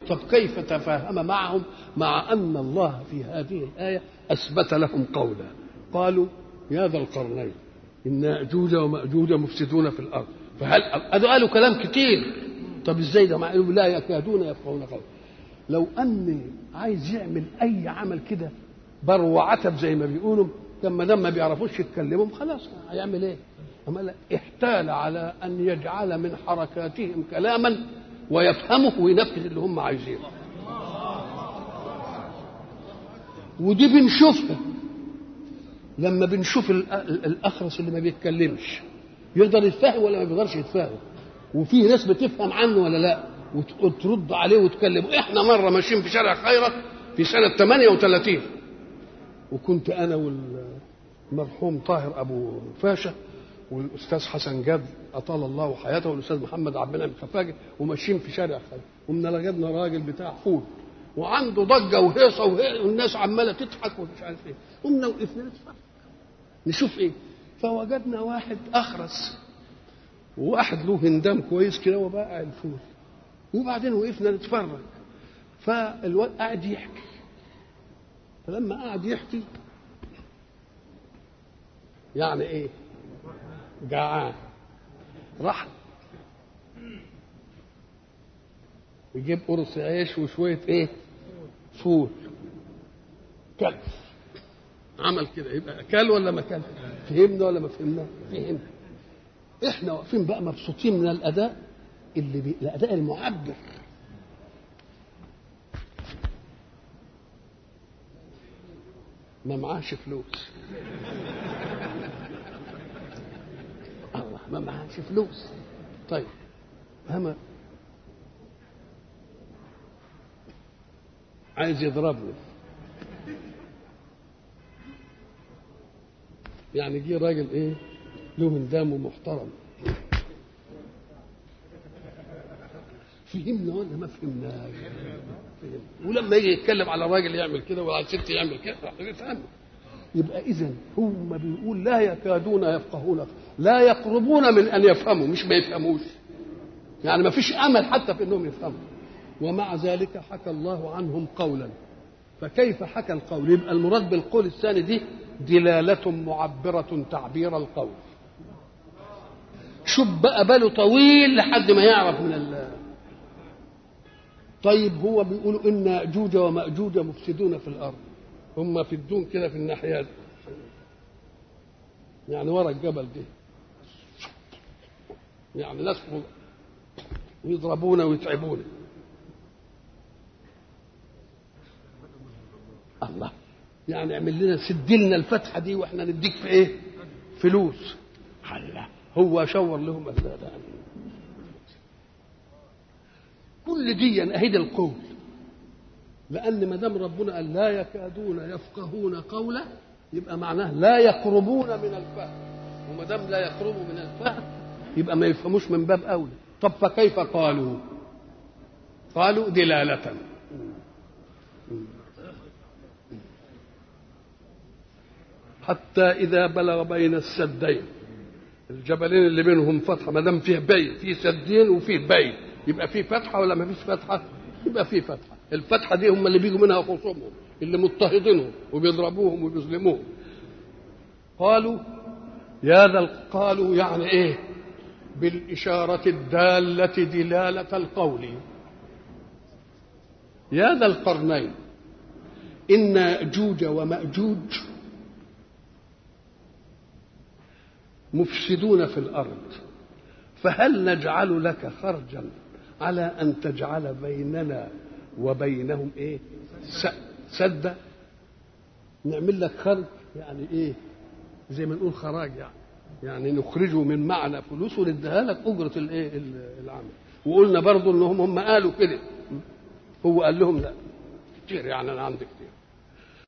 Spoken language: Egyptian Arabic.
طب كيف تفاهم معهم مع أن الله في هذه الآية أثبت لهم قولا قالوا يا ذا القرنين إن يأجوج ومأجوج مفسدون في الأرض فهل هذا قالوا كلام كتير طب ازاي ده مع انهم لا يكادون يفقهون قولا لو ان عايز يعمل اي عمل كده بر وعتب زي ما بيقولوا كان ما دام ما بيعرفوش يتكلموا خلاص هيعمل ايه؟ أما لا احتال على ان يجعل من حركاتهم كلاما ويفهمه وينفذ اللي هم عايزينه. ودي بنشوفها لما بنشوف ال- ال- الاخرس اللي ما بيتكلمش يقدر يتفهم ولا ما بيقدرش يتفهم وفي ناس بتفهم عنه ولا لا وت- وترد عليه وتكلم احنا مره ماشيين في شارع خيرت في سنه 38 وكنت انا والمرحوم طاهر ابو فاشا والاستاذ حسن جاد اطال الله حياته والاستاذ محمد عبد المنعم خفاجي وماشيين في شارع خيرت ومن لقينا راجل بتاع فول وعنده ضجه وهيصه وهي- والناس عماله تضحك ومش عارف ايه قمنا وقفنا نتفرج نشوف ايه فوجدنا واحد اخرس وواحد له هندام كويس كده وباقع الفول وبعدين وقفنا نتفرج فالواد قاعد يحكي فلما قعد يحكي يعني ايه جعان راح يجيب قرص عيش وشويه ايه فول كل عمل كده يبقى كل ولا ما كل فهمنا ولا ما فهمنا فهمنا احنا واقفين بقى مبسوطين من الاداء اللي بي... الاداء المعبر ما معاش فلوس الله ما معاش فلوس طيب هما عايز يضربني يعني جه راجل ايه له هندام ومحترم فهمنا ولا ما فهمناش فهمنا. ولما يجي يتكلم على راجل يعمل كده وعلى ست يعمل كده راح يفهم يبقى اذا هم بيقول لا يكادون يفقهون لا يقربون من ان يفهموا مش ما يفهموش يعني ما فيش امل حتى في انهم يفهموا ومع ذلك حكى الله عنهم قولا فكيف حكى القول يبقى المراد بالقول الثاني دي دلالة معبرة تعبير القول شوف بقى باله طويل لحد ما يعرف من ال طيب هو بيقولوا ان ياجوج وماجوج مفسدون في الارض هم في الدون كده في الناحيه دي يعني ورا الجبل دي يعني ناس ويضربونا ويتعبونا الله يعني اعمل لنا سد لنا الفتحه دي واحنا نديك في ايه؟ فلوس الله هو شور لهم الزاد كل دي اهيد القول لان ما دام ربنا قال لا يكادون يفقهون قولا يبقى معناه لا يقربون من الفهم وما دام لا يقربوا من الفهم يبقى ما يفهموش من باب اولى طب فكيف قالوا؟ قالوا دلاله حتى إذا بلغ بين السدين الجبلين اللي بينهم فتحة ما دام فيه بين في سدين وفيه بين يبقى فيه فتحة ولا ما فيش فتحة؟ يبقى فيه فتحة الفتحة دي هم اللي بيجوا منها خصومهم اللي مضطهدينهم وبيضربوهم وبيظلموهم قالوا يا ذا ال- قالوا يعني ايه بالإشارة الدالة دلالة القول يا ذا القرنين إن يأجوج ومأجوج مفسدون في الارض فهل نجعل لك خرجا على ان تجعل بيننا وبينهم ايه س- سدا نعمل لك خرج يعني ايه زي ما نقول خراج يعني يعني نخرجه من معنى فلوس ونديها لك اجره الايه ال- العمل وقلنا برضو انهم هم قالوا كده هو قال لهم لا كتير يعني انا عندي كتير